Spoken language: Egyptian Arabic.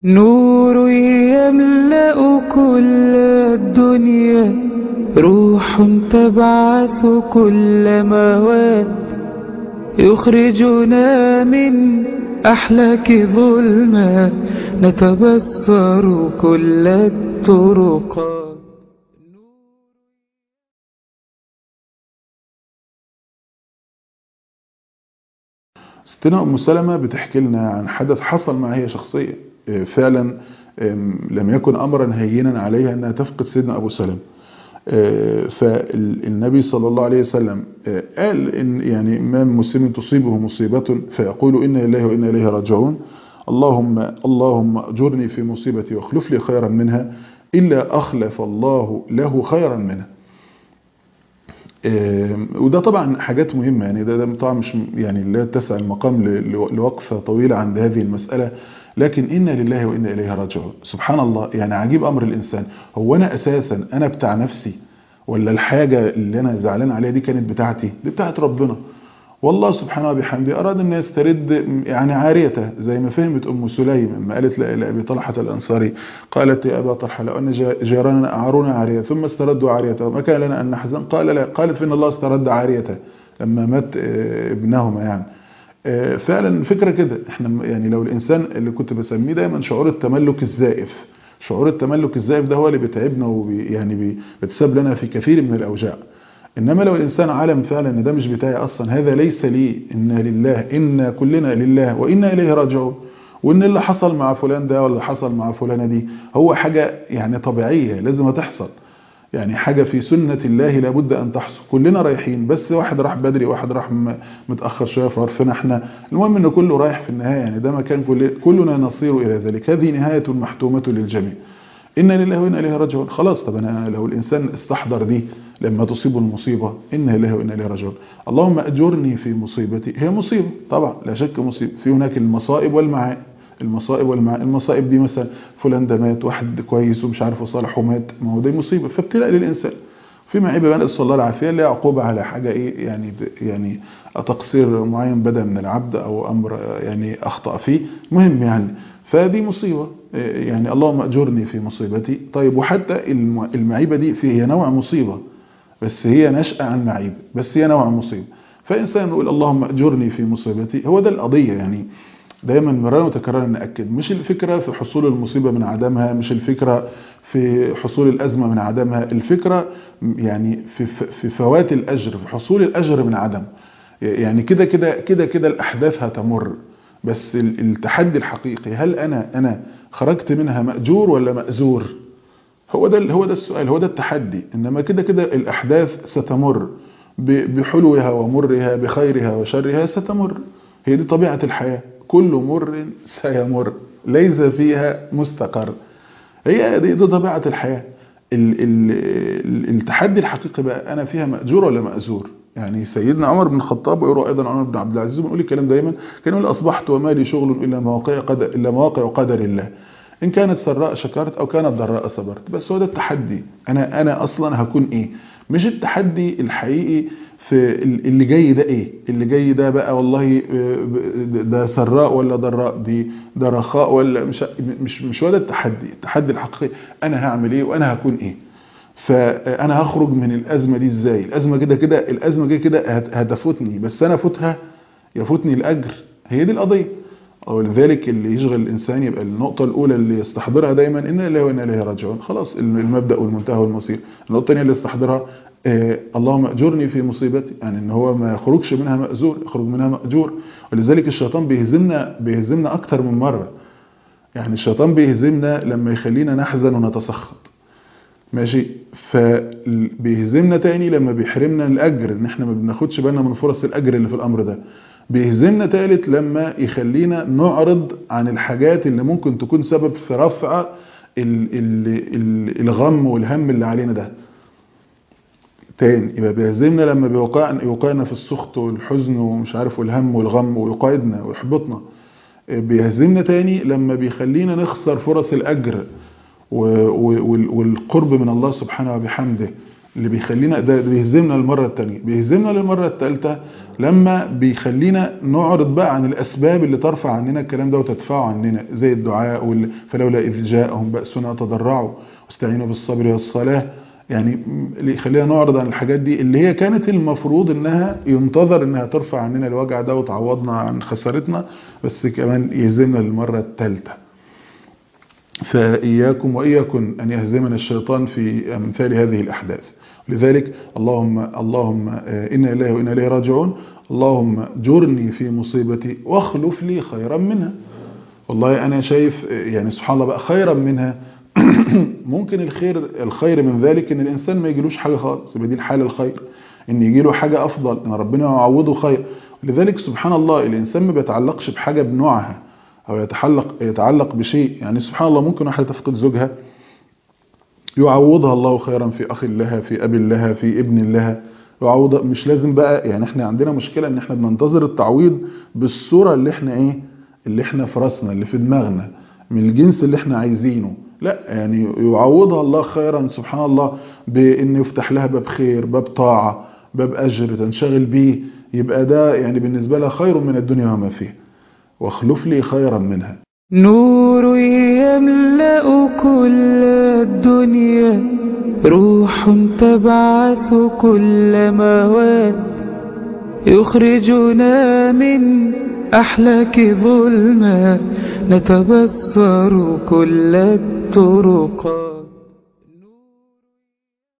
نور يملأ كل الدنيا روح تبعث كل مواد يخرجنا من أحلاك ظلمات نتبصر كل الطرقات ستنا أم سلمة بتحكي لنا عن حدث حصل معها هي شخصيا فعلا لم يكن أمرا هينا عليها أنها تفقد سيدنا أبو سلمة فالنبي صلى الله عليه وسلم قال إن يعني ما من مسلم تصيبه مصيبة فيقول إنا لله وإنا إليه راجعون اللهم اللهم أجرني في مصيبتي واخلف لي خيرا منها إلا أخلف الله له خيرا منها وده طبعا حاجات مهمة يعني ده, ده طبعا مش يعني لا تسع المقام لوقفة طويلة عند هذه المسألة لكن إنا لله وإنا إليه راجعون سبحان الله يعني عجيب أمر الإنسان هو أنا أساسا أنا بتاع نفسي ولا الحاجة اللي أنا زعلان عليها دي كانت بتاعتي دي بتاعت ربنا والله سبحانه وبحمده أراد أن يسترد يعني عاريته زي ما فهمت أم سليم لما قالت لأبي طلحة الأنصاري قالت يا أبا طلحة لو أن جيراننا أعارونا عارية ثم استردوا عاريته وما كان لنا أن نحزن قال لا قالت فإن الله استرد عاريته لما مات ابنهما يعني فعلا فكرة كده احنا يعني لو الإنسان اللي كنت بسميه دايما شعور التملك الزائف شعور التملك الزائف ده هو اللي بيتعبنا ويعني بيتسبب لنا في كثير من الأوجاع إنما لو الإنسان علم فعلا إن ده مش بتاعي أصلا هذا ليس لي إنا لله إنا كلنا لله وإنا إليه راجعون وإن اللي حصل مع فلان ده ولا حصل مع فلانة دي هو حاجة يعني طبيعية لازم تحصل يعني حاجة في سنة الله لابد أن تحصل كلنا رايحين بس واحد راح بدري واحد راح متأخر شوية في عرفنا احنا المهم ان كله رايح في النهاية يعني ده مكان كل كلنا نصير إلى ذلك هذه نهاية محتومة للجميع إنا لله وإنا إليه راجعون خلاص طب أنا لو الإنسان استحضر دي لما تصيبه المصيبة إنا لله وإنا إليه راجعون اللهم أجرني في مصيبتي هي مصيبة طبعا لا شك مصيبة في هناك المصائب والمعائب المصائب والمعائب المصائب دي مثلا فلان ده مات واحد كويس ومش عارف وصالح ومات ما هو دي مصيبة فابتلاء للإنسان في معيبة بقى نسأل الله العافية اللي عقوبة على حاجة إيه يعني يعني تقصير معين بدا من العبد أو أمر يعني أخطأ فيه مهم يعني فدي مصيبة يعني اللهم أجرني في مصيبتي طيب وحتى المعيبة دي هي نوع مصيبة بس هي نشأة عن معيبة بس هي نوع مصيبة فإنسان يقول اللهم أجرني في مصيبتي هو ده القضية يعني دايما مرارا وتكرارا نأكد مش الفكرة في حصول المصيبة من عدمها مش الفكرة في حصول الأزمة من عدمها الفكرة يعني في في فوات الأجر في حصول الأجر من عدم يعني كده كده كده كده الأحداث هتمر بس التحدي الحقيقي هل أنا أنا خرجت منها مأجور ولا مأزور هو ده هو ده السؤال هو ده التحدي إنما كده كده الأحداث ستمر بحلوها ومرها بخيرها وشرها ستمر هي دي طبيعة الحياة كل مر سيمر ليس فيها مستقر هي دي, دي طبيعة الحياة ال ال التحدي الحقيقي بقى أنا فيها مأجور ولا مأزور يعني سيدنا عمر بن الخطاب ويروى أيضا عمر بن عبد العزيز بنقول الكلام دايما كان يقول أصبحت وما لي شغل إلا مواقع قدر, إلا مواقع قدر الله إن كانت سراء شكرت أو كانت ضراء صبرت بس هو ده التحدي أنا أنا أصلا هكون إيه مش التحدي الحقيقي في اللي جاي ده ايه اللي جاي ده بقى والله ده سراء ولا ضراء دي ده رخاء ولا مش مش مش هو ده التحدي التحدي الحقيقي انا هعمل ايه وانا هكون ايه فانا هخرج من الازمه دي ازاي الازمه كده كده الازمه كده كده هتفوتني بس انا فوتها يفوتني الاجر هي دي القضيه ولذلك اللي يشغل الانسان يبقى النقطه الاولى اللي يستحضرها دايما ان الله وانا اليه راجعون خلاص المبدا والمنتهى والمصير النقطه الثانيه اللي يستحضرها إيه اللهم اجرني في مصيبتي يعني ان هو ما يخرجش منها مأزور يخرج منها مأجور ولذلك الشيطان بيهزمنا بيهزمنا اكتر من مرة يعني الشيطان بيهزمنا لما يخلينا نحزن ونتسخط ماشي فبيهزمنا تاني لما بيحرمنا الاجر ان احنا ما بناخدش بالنا من فرص الاجر اللي في الامر ده بيهزمنا تالت لما يخلينا نعرض عن الحاجات اللي ممكن تكون سبب في رفع ال ال الغم والهم اللي علينا ده تاني يبقى بيهزمنا لما بيوقعنا يوقعنا في السخط والحزن ومش عارف والهم والغم ويقعدنا ويحبطنا بيهزمنا تاني لما بيخلينا نخسر فرص الأجر والقرب من الله سبحانه وبحمده اللي بيخلينا ده بيهزمنا للمرة التانية بيهزمنا للمرة التالتة لما بيخلينا نعرض بقى عن الأسباب اللي ترفع عننا الكلام ده وتدفعه عننا زي الدعاء وال... فلولا إذ جاءهم بأسنا تضرعوا واستعينوا بالصبر والصلاة يعني اللي يخلينا نعرض عن الحاجات دي اللي هي كانت المفروض انها ينتظر انها ترفع عننا الوجع ده وتعوضنا عن خسارتنا بس كمان يهزمنا للمرة الثالثة فإياكم وإياكم أن يهزمنا الشيطان في أمثال هذه الأحداث لذلك اللهم اللهم إنا إليه وإنا إليه راجعون اللهم جرني في مصيبتي واخلف لي خيرا منها والله أنا شايف يعني سبحان الله بقى خيرا منها ممكن الخير الخير من ذلك ان الانسان ما يجيلوش حاجه خالص يبقى دي الحاله الخير ان يجيله حاجه افضل ان ربنا يعوضه خير لذلك سبحان الله الانسان ما بيتعلقش بحاجه بنوعها او يتعلق يتعلق بشيء يعني سبحان الله ممكن واحده تفقد زوجها يعوضها الله خيرا في اخ لها في اب لها في ابن لها يعوض مش لازم بقى يعني احنا عندنا مشكله ان احنا بننتظر التعويض بالصوره اللي احنا ايه اللي احنا في راسنا اللي في دماغنا من الجنس اللي احنا عايزينه لا يعني يعوضها الله خيرا سبحان الله بأن يفتح لها باب خير باب طاعة باب أجر تنشغل به يبقى ده يعني بالنسبة لها خير من الدنيا وما فيها واخلف لي خيرا منها نور يملأ كل الدنيا روح تبعث كل مواد يخرجنا من أحلاك ظلمات نتبصر كل الطرقات